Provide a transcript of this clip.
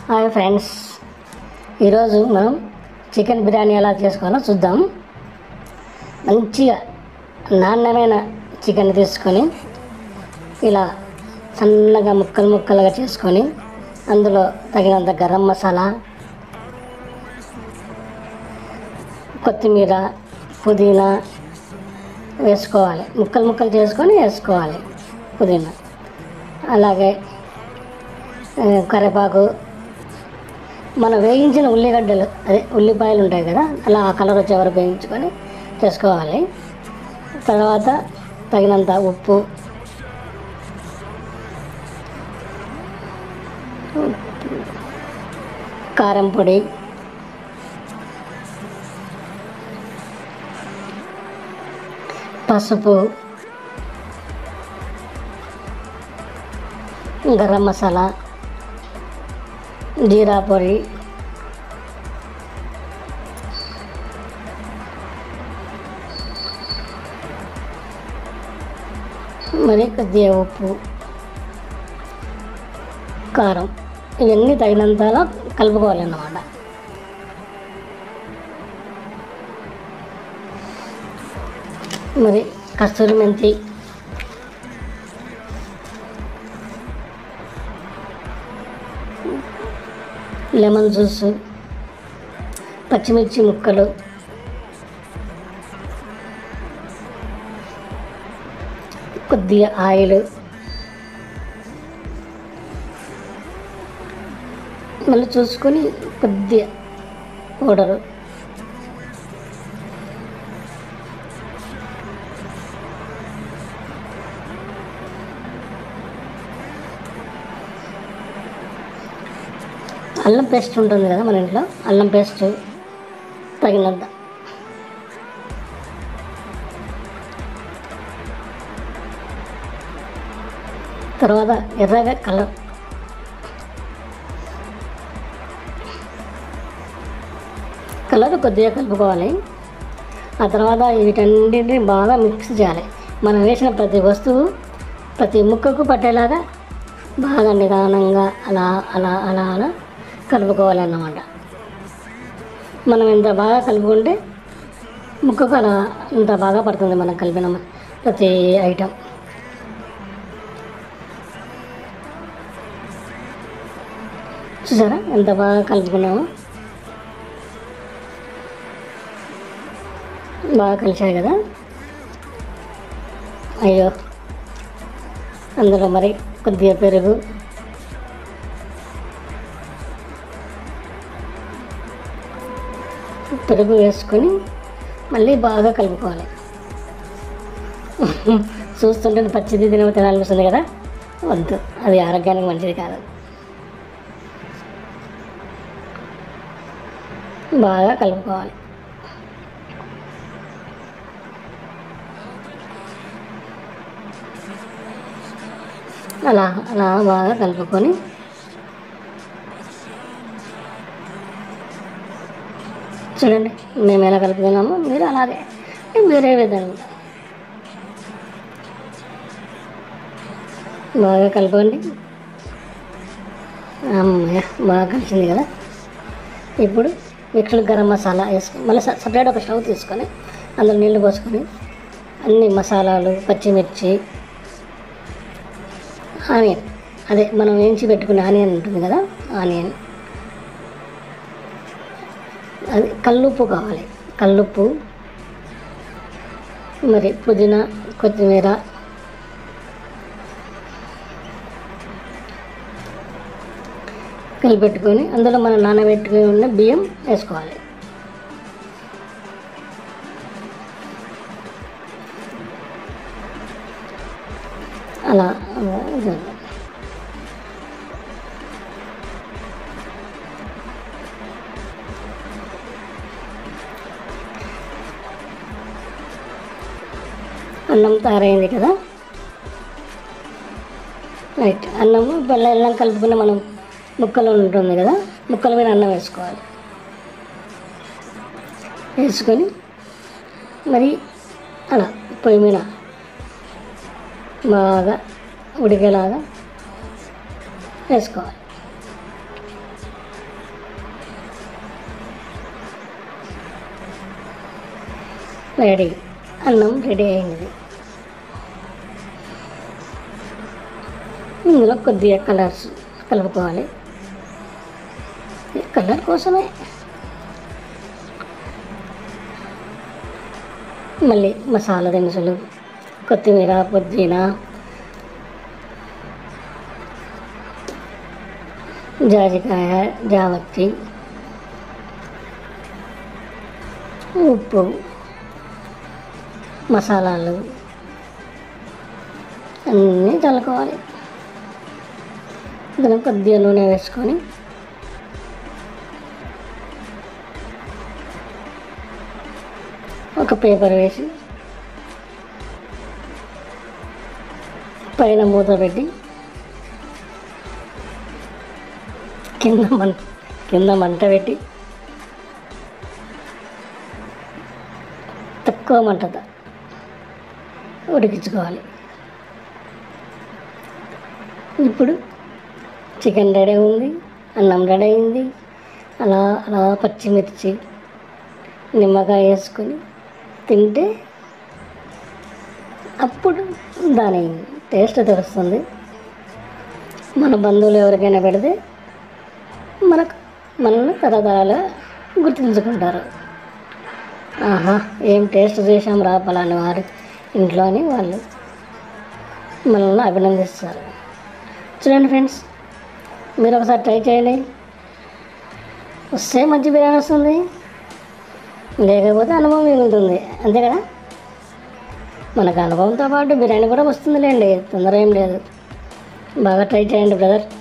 Hi friends ఈరోజు మనం chicken biryani ఎలా చేసుకోవాలో చూద్దాం మంచిగా నాణ్యమైన చికెన్ తీసుకొని ఇలా సన్నగా ముక్కలు ముక్కలుగా చేసుకొని అందులో తగినంత గరం మసాలా కొత్తిమీర పుదీనా వేసుకోవాలి ముక్కలు ముక్కలు చేసుకొని వేసుకోవాలి పుదీనా అలాగే ఆ, కరివేపాకు మనం వేయించిన ఉల్లిగడ్డలు అదే ఉల్లిపాయలు ఉంటాయి కదా అలా ఆ కలర్ వచ్చే వరకు వేయించుకొని చేసుకోవాలి తర్వాత తగినంత ఉప్పు కారం పొడి పసుపు గరం మసాలా జీరా పొడి మరి కొద్దిగా ఉప్పు కారం ఇవన్నీ తగినంతలా కలుపుకోవాలన్నమాట మరి కస్తూరి మెంతి లెమన్ జ్యూస్ పచ్చిమిర్చి ముక్కలు కొద్దిగా ఆయిల్ మళ్ళీ చూసుకొని కొద్దిగా పౌడరు అల్లం పేస్ట్ ఉంటుంది కదా మన ఇంట్లో అల్లం పేస్ట్ తగినంత తర్వాత ఎర్రగా కలర్ కలర్ కొద్దిగా కలుపుకోవాలి ఆ తర్వాత వీటన్నింటిని బాగా మిక్స్ చేయాలి మనం వేసిన ప్రతి వస్తువు ప్రతి ముక్కకు పట్టేలాగా బాగా నిదానంగా అలా అలా అలా అలా కలుపుకోవాలన్నమాట మనం ఎంత బాగా కలుపుకుంటే ముక్కకు అలా అంత బాగా పడుతుంది మనం కలిపిన మ- ప్రతి ఐటెం చూసారా ఎంత బాగా కలుపుకున్నామో బాగా కలిసాయి కదా అయ్యో అందులో మరి కొద్దిగా పెరుగు పెరుగు వేసుకొని మళ్ళీ బాగా కలుపుకోవాలి చూస్తుంటే పచ్చిది తిన తినాలనిపిస్తుంది కదా వద్దు అది ఆరోగ్యానికి మంచిది కాదు బాగా కలుపుకోవాలి అలా అలా బాగా కలుపుకొని చూడండి మేము ఎలా కలుపుతున్నామో మీరు అలాగే వేరే విధంగా బాగా కలపండి అమ్మయ్య బాగా కలిసింది కదా ఇప్పుడు మిక్స్డ్ గరం మసాలా వేసుకొని మళ్ళీ స- సపరేట్ ఒక స్టవ్ తీసుకొని అందులో నీళ్లు పోసుకొని అన్ని మసాలాలు పచ్చిమిర్చి ఆనియన్ అదే మనం వేయించి పెట్టుకునే ఆనియన్ ఉంటుంది కదా ఆనియన్ అది కల్లుప్పు కావాలి కల్లుప్పు మరి పుదీనా కొత్తిమీర కలిపెట్టుకొని అందులో మనం నానబెట్టుకుని ఉన్న బియ్యం వేసుకోవాలి అలా అలా ఇది. అన్నం తయారైంది కదా రైట్ అన్నము బెల్లం అల్లం కలుపుకున్న మనం ముక్కలు ఉంటుంది కదా ముక్కల మీద అన్నం వేసుకోవాలి వేసుకొని మరి అలా పొయ్యి మీద బాగా ఉడికేలాగా వేసుకోవాలి రెడీ అన్నం రెడీ అయింది ఇందులో కొద్దిగా కలర్స్ కలుపుకోవాలి ఈ కలర్ కోసమే మళ్ళీ మసాలా దినుసులు కొత్తిమీర పుదీనా జాజికాయ జావత్తి ఉప్పు మసాలాలు అన్నీ చల్లుకోవాలి ఇందులో కొద్దిగా నూనె వేసుకొని ఒక పేపర్ వేసి పైన మూత పెట్టి కింద మంట కింద మంట పెట్టి తక్కువ మంటత ఉడికించుకోవాలి ఇప్పుడు చికెన్ రెడీ ఉంది అన్నం రెడీ అయింది అలా అలా పచ్చిమిర్చి నిమ్మకాయ వేసుకొని తింటే అప్పుడు దాని టేస్ట్ తెలుస్తుంది మన బంధువులు ఎవరికైనా పెడితే మనకు మనల్ని తరతరాలుగా గుర్తుంచుకుంటారు ఆహా ఏం టేస్ట్ చేసాం రా పలాని వారు ఇంట్లోని వాళ్ళు మనల్ని అభినందిస్తారు చూడండి ఫ్రెండ్స్ మీరు ఒకసారి ట్రై చేయండి వస్తే మంచి బిర్యానీ వస్తుంది లేకపోతే అనుభవం మిగులుతుంది అంతే కదా మనకు అనుభవంతో పాటు బిర్యానీ కూడా వస్తుందిలేండి తొందర ఏం లేదు బాగా ట్రై చేయండి బ్రదర్